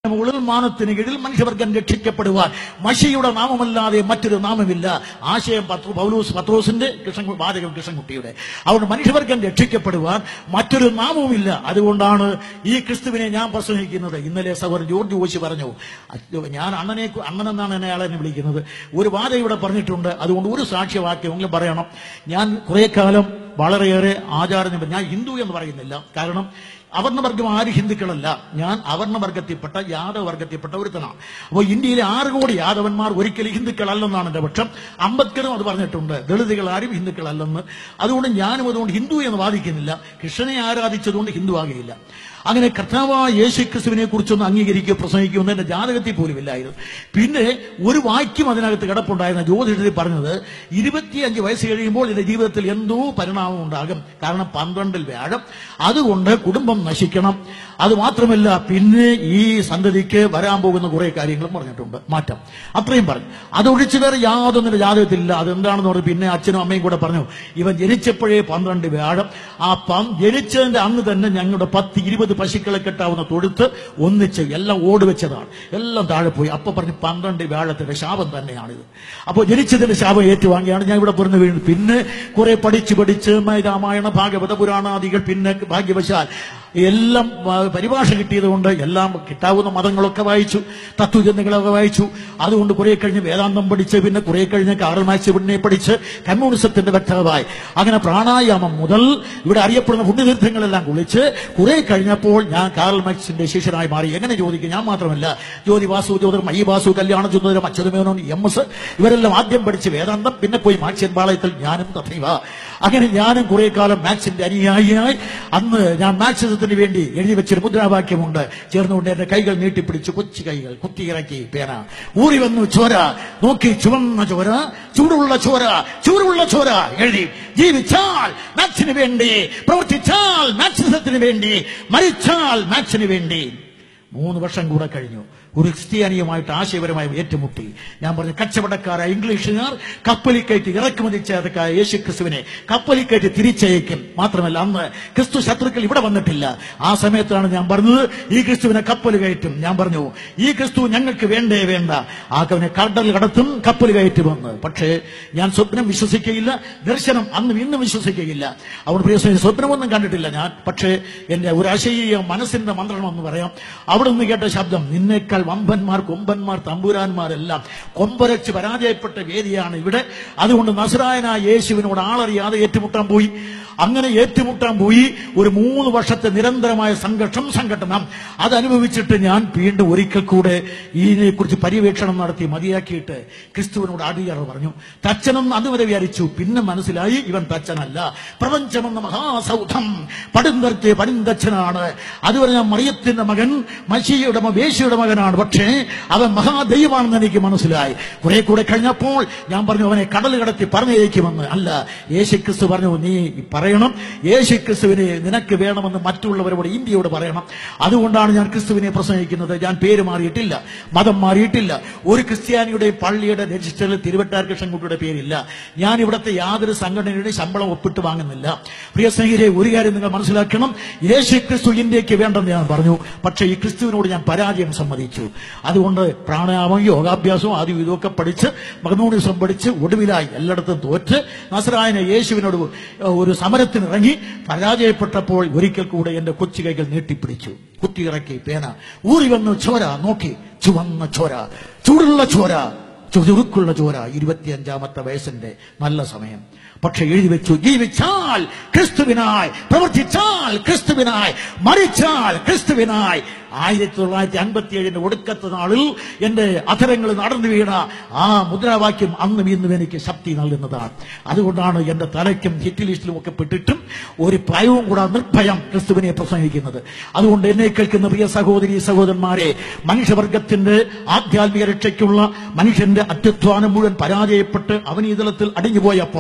മുകളിൽ മാനത്തിന് കീഴിൽ മനുഷ്യവർഗം രക്ഷിക്കപ്പെടുവാൻ മഷിയുടെ നാമമല്ലാതെ മറ്റൊരു നാമമില്ല ആശയം പത്ര പൗലൂസ് പത്രോസിന്റെ കൃഷ്ണൻ വാചകം കൃഷ്ണൻകുട്ടിയുടെ അതുകൊണ്ട് മനുഷ്യവർഗം രക്ഷിക്കപ്പെടുവാൻ മറ്റൊരു നാമവുമില്ല അതുകൊണ്ടാണ് ഈ ക്രിസ്തുവിനെ ഞാൻ പ്രസംഗിക്കുന്നത് ഇന്നലെ സഹോദരൻ ജോർജ് ജോശി പറഞ്ഞു അച്ഛ- ഞാൻ അണ്ണനെ അണ്ണനെന്നാണ് എന്നെ അയാളെ എന്നെ വിളിക്കുന്നത് ഒരു വാചകം ഇവിടെ പറഞ്ഞിട്ടുണ്ട് അതുകൊണ്ട് ഒരു സാക്ഷ്യവാക്യമെങ്കിലും പറയണം ഞാൻ കുറെ കാലം വളരെയേറെ ആചാരം ഞാൻ ഹിന്ദു എന്ന് പറയുന്നില്ല കാരണം അവർണവർഗം ആര് ഹിന്ദുക്കളല്ല ഞാൻ അവർണവർഗത്തിൽപ്പെട്ട യാദവ വർഗത്തിൽപ്പെട്ട ഒരുത്തനാണ് അപ്പോൾ ഇന്ത്യയിലെ ആറ് കോടി യാദവന്മാർ ഒരിക്കലും ഹിന്ദുക്കളല്ലെന്നാണ് എന്റെ പക്ഷം അംബേദ്കറും അത് പറഞ്ഞിട്ടുണ്ട് ദളിതുകൾ ആരും ഹിന്ദുക്കളല്ലെന്ന് അതുകൊണ്ട് ഞാനും അതുകൊണ്ട് ഹിന്ദു എന്ന് വാദിക്കുന്നില്ല കൃഷ്ണനെ ആരാധിച്ചതുകൊണ്ട് ഹിന്ദു ആകുകയില്ല അങ്ങനെ കർത്താവായ യേശു ക്രിസ്തുവിനെ കുറിച്ചൊന്ന് അംഗീകരിക്കുക പ്രസംഗിക്കുമെന്ന് എന്റെ ജാതകത്തിൽ പോലും ഇല്ലായിരുന്നു പിന്നെ ഒരു വാക്യം അതിനകത്ത് കിടപ്പുണ്ടായിരുന്ന ജ്യോതിഷത്തിൽ പറഞ്ഞത് ഇരുപത്തിയഞ്ച് വയസ്സ് കഴിയുമ്പോൾ എന്റെ ജീവിതത്തിൽ എന്തോ പരിണാമം ഉണ്ടാകും കാരണം പന്ത്രണ്ടിൽ വ്യാഴം അതുകൊണ്ട് കുടുംബം നശിക്കണം അത് മാത്രമല്ല പിന്നെ ഈ സന്തതിക്ക് വരാൻ പോകുന്ന കുറെ കാര്യങ്ങളും പറഞ്ഞിട്ടുണ്ട് മാറ്റം അത്രയും പറഞ്ഞു അതൊഴിച്ച് വേറെ യാതൊന്നിന്റെ ജാതകത്തിലില്ല അതെന്താണെന്ന് പറഞ്ഞു പിന്നെ അച്ഛനും അമ്മയും കൂടെ പറഞ്ഞു ഇവൻ ജനിച്ചപ്പോഴേ പന്ത്രണ്ട് വ്യാഴം ആ പം ജനിച്ചതിന്റെ അന്ന് തന്നെ ഞങ്ങളുടെ പത്ത് ഇരുപത് പശുക്കളെ കെട്ടാവുന്ന തൊഴുത്ത് ഒന്നിച്ച് എല്ലാം ഓടുവെച്ചതാണ് എല്ലാം താഴെ പോയി അപ്പൊ പറഞ്ഞു പന്ത്രണ്ട് വ്യാഴത്തിന്റെ ശാപം തന്നെയാണിത് അപ്പോൾ ജനിച്ചതിന്റെ ശാപം ഏറ്റുവാങ്ങിയാണ് ഞാൻ ഇവിടെ പറഞ്ഞു വീഴുന്നത് പിന്നെ കുറെ പഠിച്ച് പഠിച്ച് മ- രാമായണ ഭാഗവത പുരാണാദികൾ പിന്നെ ഭാഗ്യവശാൽ എല്ലാം ആ, പരിഭാഷ കിട്ടിയത് കൊണ്ട് എല്ലാം കിട്ടാവുന്ന മതങ്ങളൊക്കെ വായിച്ചു തത്വചിന്തകളൊക്കെ വായിച്ചു അതുകൊണ്ട് കുറെ കഴിഞ്ഞ് വേദാന്തം പഠിച്ച് പിന്നെ കുറെ കഴിഞ്ഞ് കാറൽ മാക്സ് പിന്നെ പഠിച്ച് കമ്മ്യൂണിസത്തിന്റെ വ്യക്തമായി അങ്ങനെ പ്രാണായാമം മുതൽ ഇവിടെ അറിയപ്പെടുന്ന പുണ്യതീർത്ഥങ്ങളെല്ലാം കുളിച്ച് കുറെ കഴിഞ്ഞപ്പോൾ ഞാൻ കാറൽ മാക്സിന്റെ ശിഷ്യനായി മാറി എങ്ങനെ ചോദിക്കും ഞാൻ മാത്രമല്ല ജ്യോതി വാസു ജ്യോതിർ മയ്യ വാസു കല്യാണ ചുന്ദരം അച്യുതമേനോൻ എം എസ് ഇവരെല്ലാം ആദ്യം പഠിച്ച് വേദാന്തം പിന്നെ പോയി മാക്സിയൻ പാളയത്തിൽ ഞാനും തഥൈവ അങ്ങനെ ഞാനും കുറെ കാലം മാക്സിന്റെ അനുയായിയായി അന്ന് ഞാൻ മാക്സിസത്തിന് വേണ്ടി എഴുതി വെച്ചൊരു മുദ്രാവാക്യമുണ്ട് ചേർന്നുകൊണ്ട് എന്റെ കൈകൾ നീട്ടിപ്പിടിച്ച് കൊച്ചു കൈകൾ കുത്തിയിറക്കി പേന ഊറി വന്നു ചോര നോക്കി ചുവന്ന ചോര ചൂടുള്ള ചോര ചൂടുള്ള ചോര എഴുതി ജീവിച്ചാൽ മാക്സിന് വേണ്ടി പ്രവർത്തിച്ചാൽ മാക്സിസത്തിന് വേണ്ടി മരിച്ചാൽ മാക്സിന് വേണ്ടി മൂന്ന് വർഷം കൂടെ കഴിഞ്ഞു ഒരു ക്രിസ്ത്യാനിയുമായിട്ട് ആശയപരമായി ഏറ്റുമുട്ടി ഞാൻ പറഞ്ഞു കച്ചവടക്കാരായ ഇംഗ്ലീഷുകാർ കപ്പലിൽ കയറ്റി ഇറക്കുമതി ചെയ്ത യേശു ക്രിസ്തുവിനെ കപ്പലിൽ കയറ്റി തിരിച്ചയക്കും മാത്രമല്ല അന്ന് ക്രിസ്തു ശത്രുക്കൾ ഇവിടെ വന്നിട്ടില്ല ആ സമയത്താണ് ഞാൻ പറഞ്ഞത് ഈ ക്രിസ്തുവിനെ കപ്പൽ കയറ്റും ഞാൻ പറഞ്ഞു ഈ ക്രിസ്തു ഞങ്ങൾക്ക് വേണ്ടേ വേണ്ട ആക്കവനെ കടൽ കടത്തും കപ്പൽ കയറ്റുമെന്ന് പക്ഷേ ഞാൻ സ്വപ്നം വിശ്വസിക്കുകയില്ല ദർശനം അന്നും ഇന്നും വിശ്വസിക്കുകയില്ല അതുകൊണ്ട് പ്രിയ സ്നേഹിതരെ, സ്വപ്നമൊന്നും കണ്ടിട്ടില്ല ഞാൻ പക്ഷേ എന്റെ ഒരു അശയ മനസ്സിന്റെ മന്ത്രണം എന്ന് പറയാം അവിടെ നിന്ന് കേട്ട ശബ്ദം നിന്നേക്കാൾ വമ്പന്മാർ കൊമ്പന്മാർ തമ്പുരാന്മാരെല്ലാം കൊമ്പരച്ച് പരാജയപ്പെട്ട വേദിയാണ് ഇവിടെ അതുകൊണ്ട് നസറായനായ യേശുവിനോട് ആളറിയാതെ ഏറ്റുമുട്ടാൻ പോയി അങ്ങനെ ഏറ്റുമുട്ടാൻ പോയി ഒരു മൂന്ന് വർഷത്തെ നിരന്തരമായ സംഘർഷം സംഘടനം അതനുഭവിച്ചിട്ട് ഞാൻ വീണ്ടും ഒരിക്കൽ കൂടെ ഇതിനെക്കുറിച്ച് പര്യവേക്ഷണം നടത്തി മതിയാക്കിയിട്ട് ക്രിസ്തുവിനോട് അടിയറ പറഞ്ഞു തച്ചനെന്ന് അതുവരെ വിചാരിച്ചു പിന്നെ മനസ്സിലായി ഇവൻ തച്ചനല്ല പ്രപഞ്ചമെന്ന മഹാസൗധം പടുന്തർത്തെ പടിന്തച്ഛനാണ് അതുവരെ ഞാൻ മറിയത്തിന്റെ മകൻ മഷിയുടെ മ- വേശിയുടെ മകനാണ് പക്ഷേ അവൻ മഹാദൈവമാണെന്ന് എനിക്ക് മനസ്സിലായി കുറെ കൂടെ കഴിഞ്ഞപ്പോൾ ഞാൻ പറഞ്ഞു അവനെ കടൽ കടത്തി പറഞ്ഞയക്കുമെന്ന് അല്ല യേശു ക്രിസ്തു പറഞ്ഞു നീ പറയണം യേശു ക്രിസ്തുവിനെ നിനക്ക് വേണമെന്ന് മറ്റുള്ളവരോട് ഇന്ത്യയോട് പറയണം അതുകൊണ്ടാണ് ഞാൻ ക്രിസ്തുവിനെ പ്രസംഗിക്കുന്നത് ഞാൻ പേര് മാറിയിട്ടില്ല മതം മാറിയിട്ടില്ല ഒരു ക്രിസ്ത്യാനിയുടെ പള്ളിയുടെ രജിസ്റ്ററിൽ തിരുവട്ടാർ കൃഷ്ണൻകുട്ടിയുടെ പേരില്ല ഞാൻ ഇവിടുത്തെ യാതൊരു സംഘടനയുടെ ശമ്പളം ഒപ്പിട്ട് വാങ്ങുന്നില്ല പ്രിയ സ്നേഹിതരെ ഒരു കാര്യം നിങ്ങൾ മനസ്സിലാക്കണം യേശു ക്രിസ്തു ഇന്ത്യക്ക് വേണ്ടെന്ന് ഞാൻ പറഞ്ഞു പക്ഷേ ഈ ക്രിസ്തുവിനോട് ഞാൻ പരാജയം സമ്മതിച്ചു അതുകൊണ്ട് പ്രാണായാമം യോഗാഭ്യാസവും ആദ്യം ഇതൊക്കെ പഠിച്ച് മകനൂണിസം പഠിച്ച് ഒടുവിലായി എല്ലായിടത്തും തോറ്റ് നസറായന യേശുവിനോട് ഒരു സമരത്തിന് ഇറങ്ങി പരാജയപ്പെട്ടപ്പോൾ ഒരിക്കൽ കൂടെ എന്റെ കൊച്ചു കൈകൾ നീട്ടിപ്പിടിച്ചു കുത്തിയിറക്കി പേന ഊറി വന്നു ചോര നോക്കി ചുവന്ന ചോര ചൂടുള്ള ചോര ചുരുക്കുള്ള ചോര ഇരുപത്തിയഞ്ചാമത്തെ വയസ്സിന്റെ നല്ല സമയം പക്ഷെ എഴുതി വെച്ചു ജീവിച്ചാൽ ക്രിസ്തുവിനായി പ്രവർത്തിച്ചാൽ ക്രിസ്തുവിനായി മരിച്ചാൽ ക്രിസ്തുവിനായി ആയിരത്തി തൊള്ളായിരത്തി അൻപത്തി ഏഴിന്റെ ഒടുക്കത്തെ നാളിൽ എന്റെ അധരങ്ങൾ നടന്നു വീണ ആ മുദ്രാവാക്യം അന്നും ഇന്നും എനിക്ക് ശക്തി നൽകുന്നതാണ് അതുകൊണ്ടാണ് എന്റെ തലയ്ക്കും ഹിറ്റ് ലിസ്റ്റിലും ഒക്കെ പെട്ടിട്ടും ഒരു ഭയവും കൂടാതെ നിർഭയം ക്രിസ്തുവിനെ പ്രസംഗിക്കുന്നത് അതുകൊണ്ട് എന്നെ കേൾക്കുന്ന പ്രിയ സഹോദരി സഹോദരന്മാരെ മനുഷ്യവർഗത്തിന്റെ ആധ്യാത്മിക രക്ഷയ്ക്കുള്ള മനുഷ്യന്റെ അത്യുത്വാനം മുഴുവൻ പരാജയപ്പെട്ട് അവനീതലത്തിൽ അടിഞ്ഞുപോയപ്പോൾ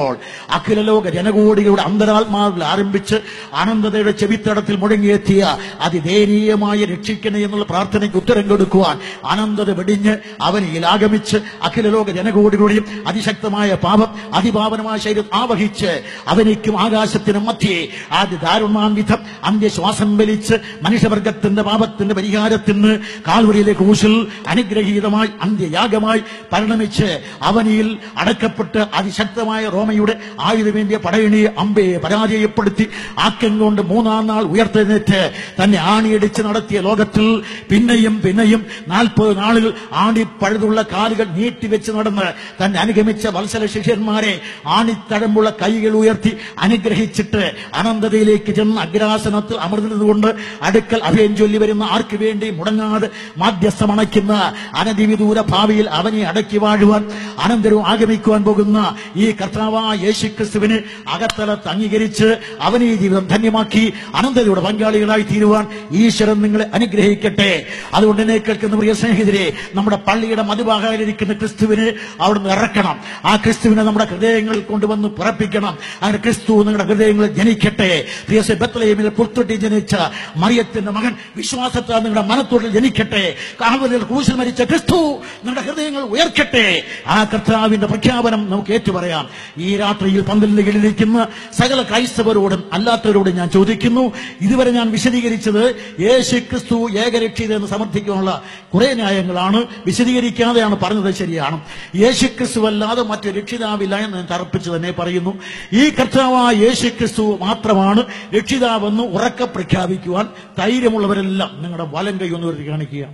അഖിലലോക ജനകോടികളുടെ അന്തരാത്മാവിൽ ആരംഭിച്ച് അനന്തതയുടെ ചെവിത്തടത്തിൽ മുഴങ്ങിയെത്തിയ അതിദയനീയമായ രക്ഷിക്കണേ എന്നുള്ള പ്രാർത്ഥനയ്ക്ക് ഉത്തരം കൊടുക്കുവാൻ അനന്തത വെടിഞ്ഞ് അവനിൽ ആഗമിച്ച് അഖിലലോക ജനകോടികളുടെയും അതിശക്തമായ പാപം അതിപാവനമായ ശരീരം ആവഹിച്ച് അവനിക്കും ആകാശത്തിനും മധ്യേ ആദ്യ ദാരുണാന്വിധം അന്ത്യശ്വാസം വലിച്ച് മനുഷ്യവർഗത്തിന്റെ പാപത്തിന്റെ പരിഹാരത്തിന് കാൽവരിയിലെ ക്രൂശിൽ അനുഗ്രഹീതമായി അന്ത്യയാഗമായി പരിണമിച്ച് അവനിൽ അടക്കപ്പെട്ട് അതിശക്തമായ റോമയുടെ ആയുധമേന്തിയ പടയണിയെ അമ്പയെ പരാജയപ്പെടുത്തി ആക്കം കൊണ്ട് മൂന്നാം നാൾ ഉയർത്തെഴുന്നേറ്റ് തന്നെ ആണിയടിച്ച് നടത്തിയ ലോകത്തിൽ പിന്നെയും പിന്നെയും നാൽപ്പത് നാളുകൾ ആണി പഴുതുള്ള കാലുകൾ നീട്ടിവെച്ച് നടന്ന് തന്നെ അനുഗമിച്ച വത്സല ശിഷ്യന്മാരെ ആണിത്തഴമ്പുള്ള കൈകൾ ഉയർത്തി അനുഗ്രഹിച്ചിട്ട് അനന്തതയിലേക്ക് ചെന്ന് അഗ്രാസനത്തിൽ അമർന്നിരുന്നുകൊണ്ട് അടുക്കൽ അഭയം ചൊല്ലി വരുന്ന ആർക്ക് വേണ്ടി മുടങ്ങാതെ മാധ്യസ്ഥമണയ്ക്കുന്ന അനധിവിദൂര ഭാവിയിൽ അവനെ അടക്കി വാഴുവാൻ അനന്തരവും ആഗമിക്കുവാൻ പോകുന്ന ഈ കർത്താവായ യേശു ക്രിസ്തുവിന് അകത്തലത്ത് അംഗീകരിച്ച് അവനെ ഈ ജീവിതം ധന്യമാക്കി അനന്തതയുടെ പങ്കാളികളായി തീരുവാൻ ഈശ്വരൻ നിങ്ങളെ അനുഗ്രഹിക്കട്ടെ അതുകൊണ്ട് എന്നെ കേൾക്കുന്ന പ്രിയ സ്നേഹിതരെ നമ്മുടെ പള്ളിയുടെ മധുഭാഗായിരിക്കുന്ന ക്രിസ്തുവിന് അവിടുന്ന് ഇറക്കണം ആ ക്രിസ്തുവിനെ നമ്മുടെ ഹൃദയങ്ങളിൽ കൊണ്ടുവന്ന് പിറപ്പിക്കണം അങ്ങനെ ക്രിസ്തു നിങ്ങളുടെ ഹൃദയങ്ങളിൽ ജനിക്കട്ടെ പ്രിയ ബത്ലഹേമിൽ പുൽത്തൊട്ടി ജനിച്ച മറിയത്തിന്റെ മകൻ വിശ്വാസത്താൽ നിങ്ങളുടെ മനത്തോട്ടിൽ ജനിക്കട്ടെ കാവലിൽ ക്രൂശിൽ മരിച്ച ക്രിസ്തു നിങ്ങളുടെ ഹൃദയങ്ങൾ ഉയർക്കട്ടെ ആ കർത്താവിന്റെ പ്രഖ്യാപനം നമുക്ക് ഏറ്റുപറയാം ഈ രാത്രിയിൽ പന്തലിന്റെ കീഴിലിരിക്കുന്ന സകല ക്രൈസ്തവരോടും അല്ലാത്തവരോടും ഞാൻ ചോദിക്കുന്നു ഇതുവരെ ഞാൻ വിശദീകരിച്ചത് യേശു ക്രിസ്തു ഏകരക്ഷിത എന്ന് സമർത്ഥിക്കാനുള്ള കുറെ ന്യായങ്ങളാണ് വിശദീകരിക്കാതെയാണ് പറഞ്ഞത് ശരിയാണ് യേശു ക്രിസ്തു അല്ലാതെ മറ്റു രക്ഷിതാവില്ല എന്ന് ഞാൻ തറപ്പിച്ച് തന്നെ പറയുന്നു ഈ കർത്താവായ യേശു ക്രിസ്തു മാത്രമാണ് രക്ഷിതാവെന്ന് ഉറക്കെ പ്രഖ്യാപിക്കുവാൻ ധൈര്യമുള്ളവരെല്ലാം നിങ്ങളുടെ വലം കൈ ഒന്ന് ഉയർത്തി കാണിക്കുക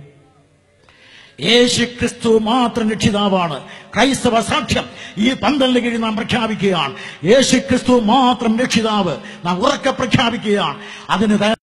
യേശു ക്രിസ്തു മാത്രം രക്ഷിതാവാണ് ക്രൈസ്തവ സാക്ഷ്യം ഈ പന്തലിന് കീഴിൽ നാം പ്രഖ്യാപിക്കുകയാണ് യേശു ക്രിസ്തു മാത്രം രക്ഷിതാവ് നാം ഉറക്കെ പ്രഖ്യാപിക്കുകയാണ് അതിന് തയ്യാ-